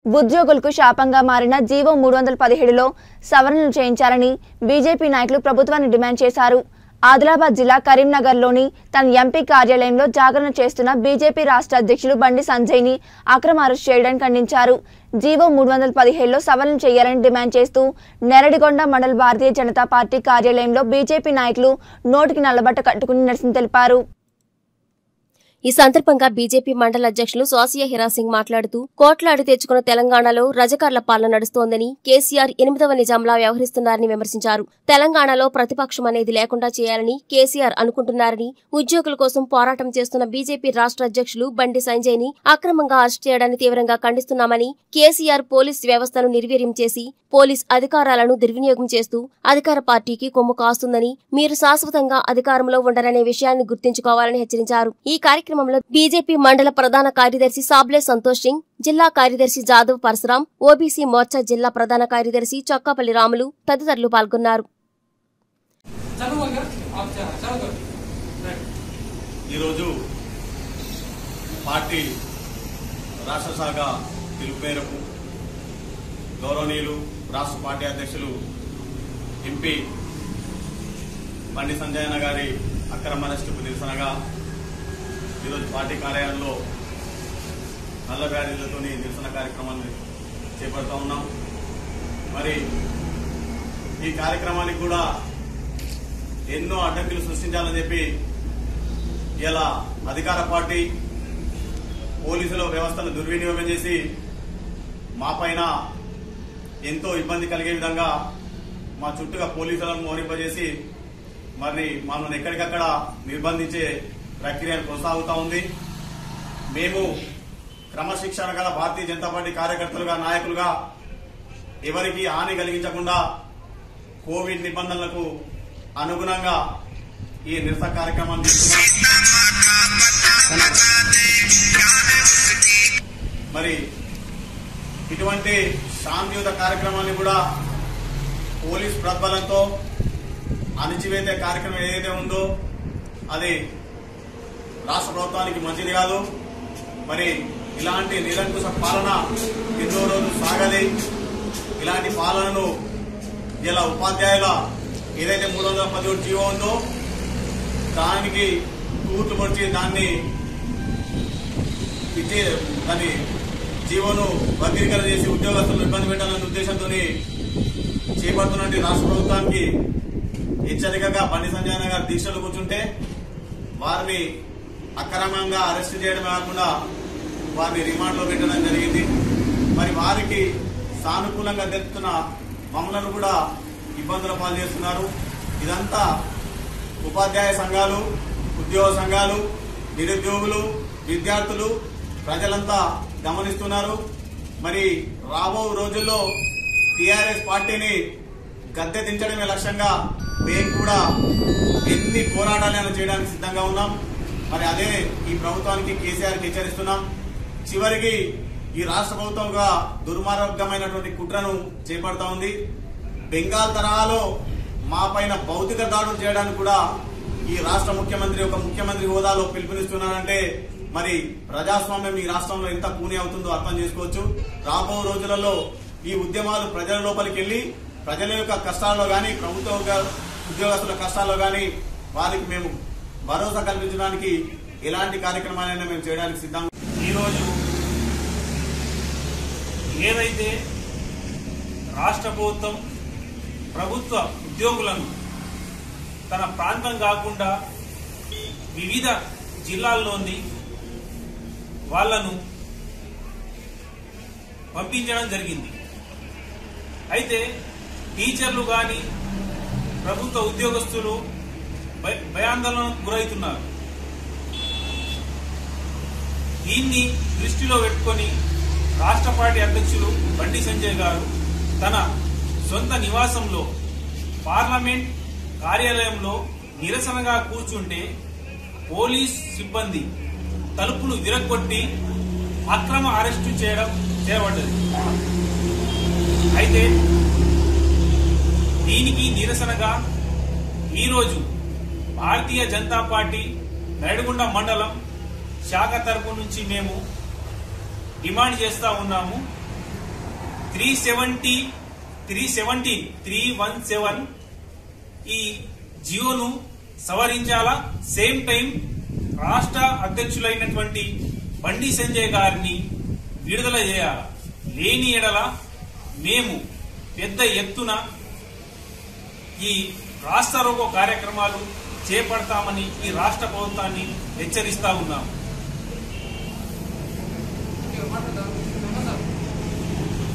ఉద్యోగులకు శాపంగా మారిన జీవో మూడు వందల పదిహేడులో సవరణలు చేయించాలని బీజేపీ నాయకులు ప్రభుత్వాన్ని డిమాండ్ చేశారు ఆదిలాబాద్ జిల్లా కరీంనగర్లోని తన ఎంపీ కార్యాలయంలో జాగరణ చేస్తున్న బీజేపీ రాష్ట్ర అధ్యక్షులు బండి సంజయ్ని అక్రమ అరెస్ట్ చేయడానికి ఖండించారు జీవో మూడు వందల పదిహేడులో సవరణ చేయాలని డిమాండ్ చేస్తూ నెరడిగొండ మండల భారతీయ జనతా పార్టీ కార్యాలయంలో బీజేపీ నాయకులు నోటికి నల్లబట్ట కట్టుకుని నిరసన తెలిపారు ఈ సందర్భంగా బీజేపీ మండల అధ్యక్షులు సోసియా హిరాసింగ్ మాట్లాడుతూ కోట్లాడి తెచ్చుకున్న తెలంగాణలో రజకార్ల పాలన నడుస్తోందని కేసీఆర్ ఎనిమిదవ నిజాంలా వ్యవహరిస్తున్నారని విమర్శించారు తెలంగాణలో ప్రతిపక్షం అనేది లేకుండా చేయాలని కేసీఆర్ అనుకుంటున్నారని ఉద్యోగుల కోసం పోరాటం చేస్తున్న బీజేపీ రాష్ట్ర అధ్యక్షులు బండి సంజయ్ ని అక్రమంగా అరెస్ట్ చేయడాన్ని తీవ్రంగా ఖండిస్తున్నామని కేసీఆర్ పోలీస్ వ్యవస్థను నిర్వీర్యం చేసి పోలీస్ అధికారాలను దుర్వినియోగం చేస్తూ అధికార పార్టీకి కొమ్ము కాస్తుందని మీరు శాశ్వతంగా అధికారంలో ఉండరనే విషయాన్ని గుర్తుంచుకోవాలని హెచ్చరించారు ఈ కార్యక్రమంలో బీజేపీ మండల ప్రధాన కార్యదర్శి సాబ్లే సంతోష్ సింగ్ జిల్లా కార్యదర్శి జాదవ్ పరశురాం ఓబీసీ మోర్చా జిల్లా ప్రధాన కార్యదర్శి చొక్కాపల్లి రాములు తదితరులు పాల్గొన్నారు చదువుగా ఆప్ చ- చదువు రైట్. ఈరోజు పార్టీ రాష్ట్ర శాఖ పిలుపు మేరకు గౌరవనీయులు రాష్ట్ర పార్టీ అధ్యక్షులు ఎంపీ బండి సంజయన గారి అక్రమ అరెస్టుకు నిరసనగా ఈరోజు పార్టీ కార్యాలయంలో నల్ల బ్యారీలతో నిరసన కార్యక్రమాన్ని చేపడుతూ ఉన్నాం మరి ఈ కార్యక్రమానికి కూడా ఎన్నో అడ్డంకులు సృష్టించాలని చెప్పి ఇలా అధికార పార్టీ పోలీసుల వ్యవస్థను దుర్వినియోగం చేసి మా పైన ఎంతో ఇబ్బంది కలిగే విధంగా మా చుట్టూగా పోలీసులను మోహరింపజేసి మరి మమ్మల్ని ఎక్కడికక్కడ నిర్బంధించే ప్రక్రియ కొనసాగుతా ఉంది మేము క్రమశిక్షణ గల భారతీయ జనతా పార్టీ కార్యకర్తలుగా నాయకులుగా ఎవరికి హాని కలిగించకుండా కోవిడ్ నిబంధనలకు అనుగుణంగా ఈ నిరసన కార్యక్రమాన్ని తీసుకున్నాం మరి ఇటువంటి శాంతియుత కార్యక్రమాన్ని కూడా పోలీస్ ప్రతిబలంతో అణిచివేసే కార్యక్రమం ఏదైతే ఉందో అది రాష్ట్ర ప్రభుత్వానికి మంచిది కాదు మరి ఇలాంటి నిరంకుశ పాలన ఎన్నో రోజులు సాగది ఇలాంటి పాలనను ఇలా ఉపాధ్యాయుల ఏదైతే మూడు వందల పదిహేడు జీవో ఉందో దానికి తూట్లు పొడిచి దాన్ని ఇచ్చే దాని జీవోను వర్గీకరణ చేసి ఉద్యోగస్తులను ఇబ్బంది పెట్టాలనే ఉద్దేశంతో చేపడుతున్నటువంటి రాష్ట్ర ప్రభుత్వానికి హెచ్చరికగా బండి సంజయన గారు దీక్షలు కూర్చుంటే వారిని అక్రమంగా అరెస్ట్ చేయడమే కాకుండా వారిని రిమాండ్లో పెట్టడం జరిగింది మరి వారికి సానుకూలంగా తెలుపుతున్న మమ్మలను కూడా ఇబ్బందుల పాలు చేస్తున్నారు ఇదంతా ఉపాధ్యాయ సంఘాలు ఉద్యోగ సంఘాలు నిరుద్యోగులు విద్యార్థులు ప్రజలంతా గమనిస్తున్నారు మరి రాబో రోజుల్లో టీఆర్ఎస్ పార్టీని గద్దె దించడమే లక్ష్యంగా మేము కూడా ఎన్ని పోరాటాలను చేయడానికి సిద్ధంగా ఉన్నాం మరి అదే ఈ ప్రభుత్వానికి కేసీఆర్కి హెచ్చరిస్తున్నాం చివరికి ఈ రాష్ట్ర ప్రభుత్వంగా దుర్మార్గమైనటువంటి కుట్రను చేపడతా ఉంది బెంగాల్ తరహాలో మా పైన భౌతిక దాడులు చేయడానికి కూడా ఈ రాష్ట్ర ముఖ్యమంత్రి ఒక ముఖ్యమంత్రి హోదాలో పిలుపునిస్తున్నారంటే మరి ప్రజాస్వామ్యం ఈ రాష్ట్రంలో ఎంత పూని అవుతుందో అర్థం చేసుకోవచ్చు రాబో రోజులలో ఈ ఉద్యమాలు ప్రజల లోపలికి వెళ్లి ప్రజల యొక్క కష్టాల్లో గాని ప్రభుత్వ ఉద్యోగ- ఉద్యోగస్తుల కష్టాల్లో గాని వారికి మేము భరోసా కల్పించడానికి ఎలాంటి కార్యక్రమాలైనా మేము చేయడానికి సిద్ధంగా ఈరోజు ఏదైతే రాష్ట్ర ప్రభుత్వం ప్రభుత్వ ఉద్యోగులను తన ప్రాంతం కాకుండా వివిధ జిల్లాల్లోని వాళ్లను పంపించడం జరిగింది అయితే టీచర్లు కానీ ప్రభుత్వ ఉద్యోగస్తులు భయ- భయాందోళనకు గురవుతున్నారు దీన్ని దృష్టిలో పెట్టుకొని రాష్ట్ర పార్టీ అధ్యక్షులు బండి సంజయ్ గారు తన సొంత నివాసంలో పార్లమెంట్ కార్యాలయంలో నిరసనగా కూర్చుంటే పోలీస్ సిబ్బంది తలుపును విరగొట్టి అక్రమ అరెస్టు చేయడం చేయబడ్డది అయితే దీనికి నిరసనగా ఈరోజు భారతీయ జనతా పార్టీ నడిగుండ మండలం శాఖ తరపు నుంచి మేము డిమాండ్ చేస్తా ఉన్నాము three seventy three seventeen three one seven ఈ జియోను సవరించాలా సేమ్ టైం రాష్ట్ర అధ్యక్షులైనటువంటి బండి సంజయ్ గారిని విడుదల చేయాలా లేని ఎడల మేము పెద్ద ఎత్తున ఈ రాష్ట్ర రోగో కార్యక్రమాలు చేపడతామని ఈ రాష్ట్ర ప్రభుత్వాన్ని హెచ్చరిస్తా ఉన్నాము మాట్లాడదాం